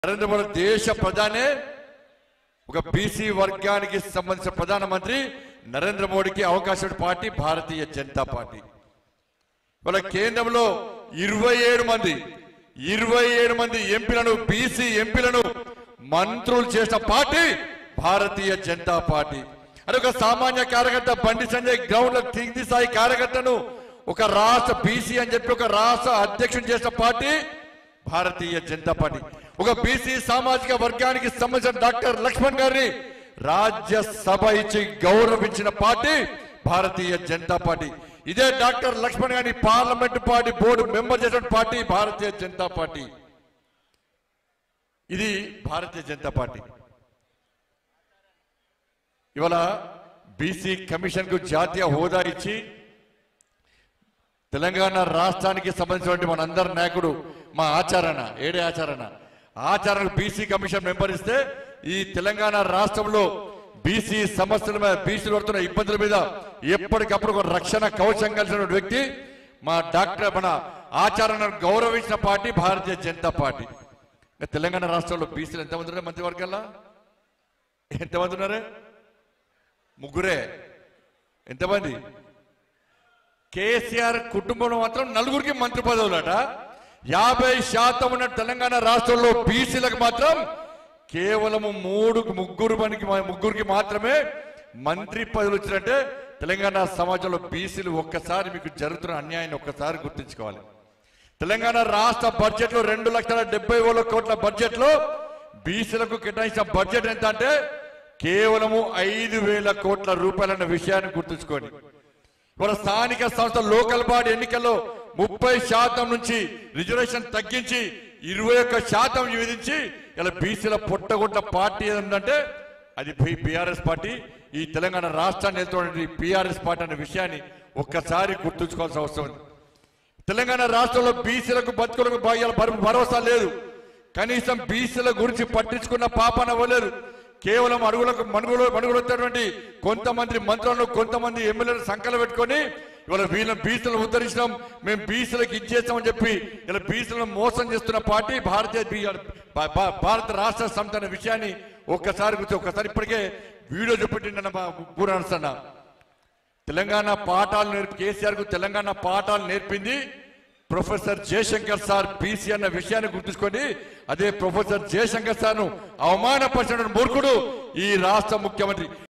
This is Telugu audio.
నరేంద్ర మోడీ దేశ ప్రధానే ఒక బీసీ వర్గానికి సంబంధించిన ప్రధానమంత్రి నరేంద్ర మోడీకి అవకాశం ఉన్న పార్టీ భారతీయ జనతా పార్టీ వాళ్ళ కేంద్రంలో ఇరవై ఏడు మంది ఇరవై ఏడు మంది ఎంపీలను బీసీ ఎంపీలను మంత్రులు చేసిన పార్టీ భారతీయ జనతా పార్టీ అది ఒక సామాన్య కార్యకర్త బండి సంజయ్ గ్రౌండ్ లో కింది స్థాయి కార్యకర్తను ఒక రాష్ట్ర బీసీ అని చెప్పి ఒక రాష్ట్ర అధ్యక్షుడు చేసిన పార్టీ భారతీయ జనతా పార్టీ ఒక బీసీ సామాజిక వర్గానికి సంబంధించిన డాక్టర్ లక్ష్మణ్ గారిని రాజ్యసభ ఇచ్చి గౌరవించిన పార్టీ భారతీయ జనతా పార్టీ ఇదే డాక్టర్ లక్ష్మణ్ గారిని పార్లమెంట్ పార్టీ బోర్డు మెంబర్ చేసిన పార్టీ భారతీయ జనతా పార్టీ ఇది భారతీయ జనతా పార్టీ ఇవాళ బీసీ కమిషన్ కు జాతీయ హోదా ఇచ్చి తెలంగాణ రాష్ట్రానికి సంబంధించినటువంటి మనందరి నాయకుడు మా ఆచారణ ఏడే ఆచారణ ఆచారణ బీసీ కమిషన్ మెంబర్ ఇస్తే ఈ తెలంగాణ రాష్ట్రంలో బీసీ సమస్యల మీద బీసీలు పడుతున్న ఇబ్బందుల మీద ఎప్పటికప్పుడు ఒక రక్షణ కవచం కలిసిన వ్యక్తి మా డాక్టర్ మన ఆచారణను గౌరవించిన పార్టీ భారతీయ జనతా పార్టీ ఇంకా తెలంగాణ రాష్ట్రంలో బీసీలు ఎంతమంది ఉన్నారు మంత్రివర్గంలో ఎంతమంది ఉన్నారు ముగ్గురే ఎంతమంది కేసీఆర్ కుటుంబంలో మాత్రం నలుగురికి మంత్రి పదవులట యాభై శాతం ఉన్న తెలంగాణ రాష్ట్రంలో బీసీలకు మాత్రం కేవలం మూడు ముగ్గురు మనకి ముగ్గురికి మాత్రమే మంత్రి పదవులు వచ్చినట్టే తెలంగాణ సమాజంలో బీసీలు ఒక్కసారి మీకు జరుగుతున్న అన్యాయాన్ని ఒక్కసారి గుర్తుంచుకోవాలి తెలంగాణ రాష్ట్ర బడ్జెట్ లో రెండు లక్షల డెబ్బై వేల కోట్ల బడ్జెట్ లో బీసీలకు కేటాయించిన బడ్జెట్ ఎంత అంటే కేవలము ఐదు వేల కోట్ల రూపాయలన్న విషయాన్ని గుర్తుంచుకోండి ఇవాళ స్థానిక సంస్థ లోకల్ బాడీ ఎన్నికల్లో ముప్పై శాతం నుంచి రిజర్వేషన్ తగ్గించి ఇరవై ఒక్క శాతం విధించి ఇలా బీసీల పొట్టగొట్ట పార్టీ ఏంటంటే అది బీఆర్ఎస్ పార్టీ ఈ తెలంగాణ రాష్ట్రాన్ని వెళ్తున్నటువంటి బీఆర్ఎస్ పార్టీ అనే విషయాన్ని ఒక్కసారి గుర్తుంచుకోవాల్సిన అవసరం ఉంది తెలంగాణ రాష్ట్రంలో బీసీలకు బతుకులకు భాగ్యాల భర- భరోసా లేదు కనీసం బీసీల గురించి పట్టించుకున్న పాపన అవ్వలేదు కేవలం అడుగులకు మనుగులు మనుగులొచ్చినటువంటి కొంతమంది మంత్రులను కొంతమంది ఎమ్మెల్యేలు సంకలు పెట్టుకొని ఇవాళ వీళ్ళ బీసీలను ఉద్ధరించడం మేము బీసీలకు ఇచ్చేస్తామని చెప్పి ఇలా బీసీలను మోసం చేస్తున్న పార్టీ భారతీయ బీ- భా- భా- భారత రాష్ట్ర సమితి అనే విషయాన్ని ఒక్కసారి గుర్తు ఒక్కసారి ఇప్పటికే వీడియో చూపెట్టిండన్న మా పూరానుస్తున్నా తెలంగాణ పాఠాలు నేర్పి కేసీఆర్ కు తెలంగాణ పాఠాలు నేర్పింది ప్రొఫెసర్ జయశంకర్ సార్ బీసీ అన్న విషయాన్ని గుర్తుంచుకోండి అదే ప్రొఫెసర్ జయశంకర్ సార్ ను అవమానపరిచిన మూర్ఖుడు ఈ రాష్ట్ర ముఖ్యమంత్రి